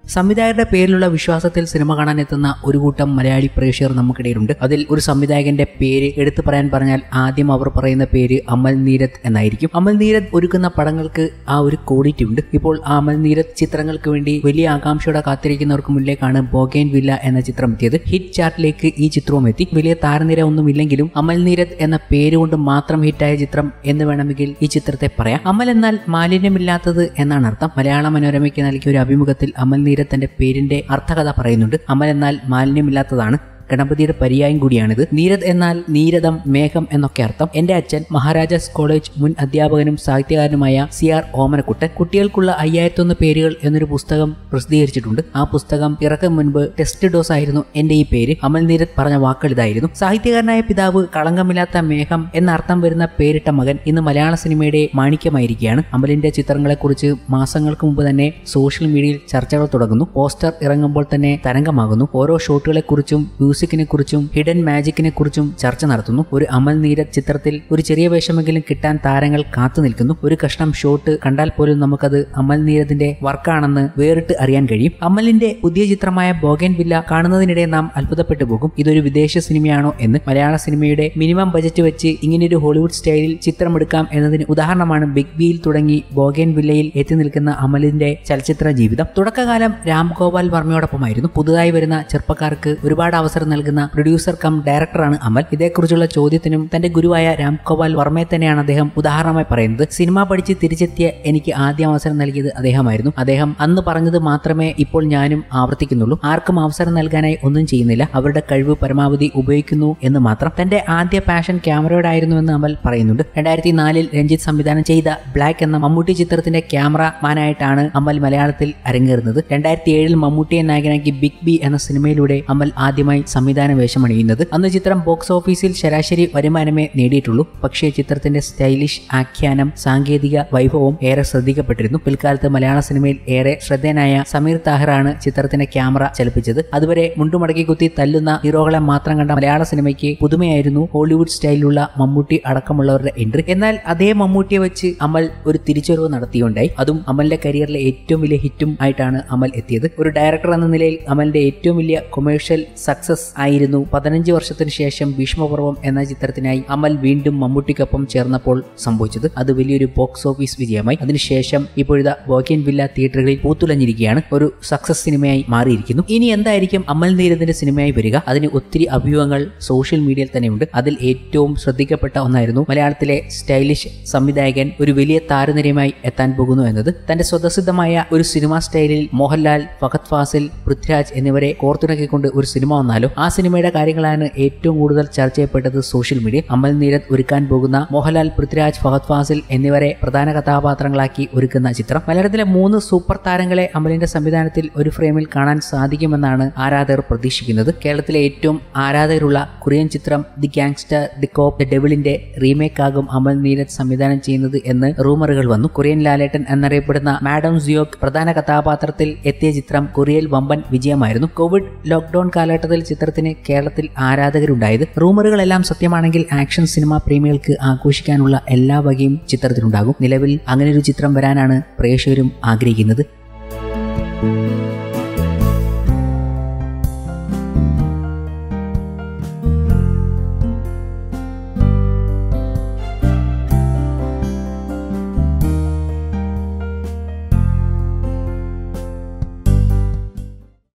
സംവിധായകരുടെ പേരിലുള്ള വിശ്വാസത്തിൽ സിനിമ കാണാൻ എത്തുന്ന ഒരു കൂട്ടം മലയാളി പ്രേക്ഷകർ നമുക്കിടയിലുണ്ട് അതിൽ ഒരു സംവിധായകന്റെ പേര് എടുത്തു പറയാൻ പറഞ്ഞാൽ ആദ്യം അവർ പറയുന്ന പേര് അമൽ നീരത് എന്നായിരിക്കും അമൽ നീരത് ഒരുക്കുന്ന പടങ്ങൾക്ക് ആ ഒരു ക്വാളിറ്റി ഉണ്ട് ഇപ്പോൾ ആ അമൽ നീരത് ചിത്രങ്ങൾക്ക് വേണ്ടി വലിയ ആകാംക്ഷയോടെ കാത്തിരിക്കുന്നവർക്ക് മുന്നിലേക്കാണ് ബോഗേൻ വില്ല എന്ന ചിത്രം എത്തിയത് ഹിറ്റ് ചാർട്ടിലേക്ക് ഈ ചിത്രവും എത്തി വലിയ താരനിര ഒന്നുമില്ലെങ്കിലും അമൽ നീരത് എന്ന പേര് കൊണ്ട് മാത്രം ഹിറ്റായ ചിത്രം എന്ന് വേണമെങ്കിൽ ഈ ചിത്രത്തെ പറയാം അമൽ എന്നാൽ മാലിന്യമില്ലാത്തത് എന്നാണ് അർത്ഥം മലയാള മനോരമയ്ക്ക് നൽകിയ ഒരു അഭിമുഖത്തിൽ അമൽ നീരത് തന്റെ പേരിന്റെ അർത്ഥകഥ പറയുന്നുണ്ട് അമൽ എന്നാൽ മാലിന്യമില്ലാത്തതാണ് ഗണപതിയുടെ പര്യായം കൂടിയാണിത് നീരദ് എന്നാൽ നീരദം മേഘം എന്നൊക്കെ അർത്ഥം എന്റെ അച്ഛൻ മഹാരാജാസ് കോളേജ് മുൻ അധ്യാപകനും സാഹിത്യകാരനുമായ സി ആർ ഓമനക്കുട്ടൻ കുട്ടികൾക്കുള്ള അയ്യായിരത്തൊന്ന് പേരുകൾ എന്നൊരു പുസ്തകം പ്രസിദ്ധീകരിച്ചിട്ടുണ്ട് ആ പുസ്തകം ഇറക്കും മുൻപ് ടെസ്റ്റ് ഡോസ് ആയിരുന്നു എന്റെ ഈ പേര് അമൽ നീരദ് പറഞ്ഞ വാക്കുകൾ ഇതായിരുന്നു സാഹിത്യകാരനായ പിതാവ് കളങ്കമില്ലാത്ത മേഘം എന്ന അർത്ഥം വരുന്ന പേരിട്ട മകൻ ഇന്ന് മലയാള സിനിമയുടെ മാണിക്യമായിരിക്കുകയാണ് അമലിന്റെ ചിത്രങ്ങളെക്കുറിച്ച് മാസങ്ങൾക്ക് മുമ്പ് തന്നെ സോഷ്യൽ മീഡിയയിൽ ചർച്ചകൾ തുടങ്ങുന്നു പോസ്റ്റർ ഇറങ്ങുമ്പോൾ തന്നെ തരംഗമാകുന്നു ഓരോ ഷോട്ടുകളെക്കുറിച്ചും മ്യൂസിക്കിനെ കുറിച്ചും ഹിഡൻ മാജിക്കിനെ കുറിച്ചും ചർച്ച നടത്തുന്നു ഒരു അമൽ നീരത് ചിത്രത്തിൽ ഒരു ചെറിയ വേഷമെങ്കിലും കിട്ടാൻ താരങ്ങൾ കാത്തു നിൽക്കുന്നു ഒരു കഷ്ണം ഷോട്ട് കണ്ടാൽ പോലും നമുക്കത് അമൽ നീരദിന്റെ വർക്കാണെന്ന് വേറിട്ട് അറിയാൻ കഴിയും അമലിന്റെ പുതിയ ചിത്രമായ ബോഗൻ വില്ല കാണുന്നതിനിടെ നാം അത്ഭുതപ്പെട്ടു പോകും ഇതൊരു വിദേശ സിനിമയാണോ എന്ന് മലയാള സിനിമയുടെ മിനിമം ബജറ്റ് വെച്ച് ഇങ്ങനെയൊരു ഹോളിവുഡ് സ്റ്റൈലിൽ ചിത്രമെടുക്കാം എന്നതിന് ഉദാഹരണമാണ് ബിഗ് ബിയിൽ തുടങ്ങി ബോഗൻ വില്ലയിൽ എത്തി നിൽക്കുന്ന അമലിന്റെ ചലച്ചിത്ര ജീവിതം തുടക്കകാലം രാം ഗോപാൽ വർമ്മയോടൊപ്പമായിരുന്നു പുതുതായി വരുന്ന ചെറുപ്പക്കാർക്ക് ഒരുപാട് അവസരം നൽകുന്ന പ്രൊഡ്യൂസർ കം ഡയറക്ടറാണ് അമൽ ഇതേക്കുറിച്ചുള്ള ചോദ്യത്തിനും തന്റെ ഗുരുവായ രാം ഗോപാൽ വർമ്മയെ തന്നെയാണ് അദ്ദേഹം ഉദാഹരണമായി പറയുന്നത് സിനിമ പഠിച്ച് തിരിച്ചെത്തിയ എനിക്ക് ആദ്യം അവസരം നൽകിയത് അദ്ദേഹമായിരുന്നു അദ്ദേഹം അന്ന് പറഞ്ഞത് മാത്രമേ ഇപ്പോൾ ഞാനും ആവർത്തിക്കുന്നുള്ളൂ ആർക്കും അവസരം നൽകാനായി ഒന്നും ചെയ്യുന്നില്ല അവരുടെ കഴിവ് പരമാവധി ഉപയോഗിക്കുന്നു എന്ന് മാത്രം തന്റെ ആദ്യ പാഷൻ ക്യാമറയോടായിരുന്നുവെന്ന് അമൽ പറയുന്നുണ്ട് രണ്ടായിരത്തി നാലിൽ രഞ്ജിത്ത് സംവിധാനം ചെയ്ത ബ്ലാക്ക് എന്ന മമ്മൂട്ടി ചിത്രത്തിന്റെ ക്യാമറ മാനായിട്ടാണ് അമൽ മലയാളത്തിൽ അരങ്ങേറുന്നത് രണ്ടായിരത്തി ഏഴിൽ മമ്മൂട്ടിയെ നായകനാക്കി ബിഗ് ബി എന്ന സിനിമയിലൂടെ അമൽ ആദ്യമായി സംവിധാന വേഷമണിയുന്നത് അന്ന് ചിത്രം ബോക്സ് ഓഫീസിൽ ശരാശരി വരുമാനമേ നേടിയിട്ടുള്ളൂ പക്ഷേ ചിത്രത്തിന്റെ സ്റ്റൈലിഷ് ആഖ്യാനം സാങ്കേതിക വൈഭവം ഏറെ ശ്രദ്ധിക്കപ്പെട്ടിരുന്നു പിൽക്കാലത്ത് മലയാള സിനിമയിൽ ഏറെ ശ്രദ്ധേയനായ സമീർ താഹിറാണ് ചിത്രത്തിന്റെ ക്യാമറ ചലിപ്പിച്ചത് അതുവരെ മുണ്ടുമടക്കി കുത്തി തല്ലുന്ന ഹീറോകളെ മാത്രം കണ്ട മലയാള സിനിമയ്ക്ക് പുതുമയായിരുന്നു ഹോളിവുഡ് സ്റ്റൈലിലുള്ള മമ്മൂട്ടി അടക്കമുള്ളവരുടെ എൻട്രി എന്നാൽ അതേ മമ്മൂട്ടിയെ വെച്ച് അമൽ ഒരു തിരിച്ചുവരവ് നടത്തിയുണ്ടായി അതും അമലിന്റെ കരിയറിലെ ഏറ്റവും വലിയ ഹിറ്റും ആയിട്ടാണ് അമൽ എത്തിയത് ഒരു ഡയറക്ടർ എന്ന നിലയിൽ അമലിന്റെ ഏറ്റവും വലിയ കൊമേഴ്ഷ്യൽ സക്സസ് ആയിരുന്നു പതിനഞ്ച് വർഷത്തിന് ശേഷം ഭീഷ്മപർവം എന്ന ചിത്രത്തിനായി അമൽ വീണ്ടും മമ്മൂട്ടിക്കൊപ്പം ചേർന്നപ്പോൾ സംഭവിച്ചത് അത് വലിയൊരു ബോക്സ് ഓഫീസ് വിജയമായി അതിനുശേഷം ഇപ്പോഴത്തെ ബോക്കിയൻ വില്ല തിയേറ്ററുകളിൽ പൂത്തുലഞ്ഞിരിക്കുകയാണ് ഒരു സക്സസ് സിനിമയായി മാറിയിരിക്കുന്നു ഇനി എന്തായിരിക്കും അമൽ നീരദിന്റെ സിനിമയായി വരിക അതിന് ഒത്തിരി അഭ്യൂഹങ്ങൾ സോഷ്യൽ മീഡിയയിൽ തന്നെയുണ്ട് അതിൽ ഏറ്റവും ശ്രദ്ധിക്കപ്പെട്ട ഒന്നായിരുന്നു മലയാളത്തിലെ സ്റ്റൈലിഷ് സംവിധായകൻ ഒരു വലിയ താരനിരയുമായി എത്താൻ പോകുന്നു എന്നത് തന്റെ സ്വതസിദ്ധമായ ഒരു സിനിമാ സ്റ്റൈലിൽ മോഹൻലാൽ ഫഹദ് ഫാസിൽ പൃഥ്വിരാജ് എന്നിവരെ കോർത്തിണക്കിക്കൊണ്ട് ഒരു സിനിമ വന്നാലും ആ സിനിമയുടെ കാര്യങ്ങളാണ് ഏറ്റവും കൂടുതൽ ചർച്ച ചെയ്യപ്പെട്ടത് സോഷ്യൽ മീഡിയ അമൽ നീരദ് ഒരുക്കാൻ പോകുന്ന മോഹൻലാൽ പൃഥ്വിരാജ് ഫഹദ് ഫാസിൽ എന്നിവരെ പ്രധാന കഥാപാത്രങ്ങളാക്കി ഒരുക്കുന്ന ചിത്രം മലയാളത്തിലെ മൂന്ന് സൂപ്പർ താരങ്ങളെ അമലിന്റെ സംവിധാനത്തിൽ ഒരു ഫ്രെയിമിൽ കാണാൻ സാധിക്കുമെന്നാണ് ആരാധകർ പ്രതീക്ഷിക്കുന്നത് കേരളത്തിലെ ഏറ്റവും ആരാധകരുള്ള കൊറിയൻ ചിത്രം the gangster the cop the ഡെവിളിന്റെ റീമേക്ക് ആകും അമൽ നീരദ് സംവിധാനം ചെയ്യുന്നത് എന്ന് റൂമറുകൾ വന്നു കൊറിയൻ ലാലേട്ടൻ എന്നറിയപ്പെടുന്ന മാഡം സിയോക് പ്രധാന കഥാപാത്രത്തിൽ എത്തിയ ചിത്രം കൊറിയയിൽ വമ്പൻ വിജയമായിരുന്നു കോവിഡ് ലോക്ക്ഡൌൺ കാലഘട്ടത്തിൽ ചിത്രത്തിന് കേരളത്തിൽ ആരാധകരുണ്ടായത് റൂമറുകളെല്ലാം സത്യമാണെങ്കിൽ ആക്ഷൻ സിനിമ പ്രേമികൾക്ക് ആഘോഷിക്കാനുള്ള എല്ലാ വകയും ചിത്രത്തിലുണ്ടാകും നിലവിൽ അങ്ങനെ ഒരു ചിത്രം വരാനാണ് പ്രേക്ഷകരും ആഗ്രഹിക്കുന്നത്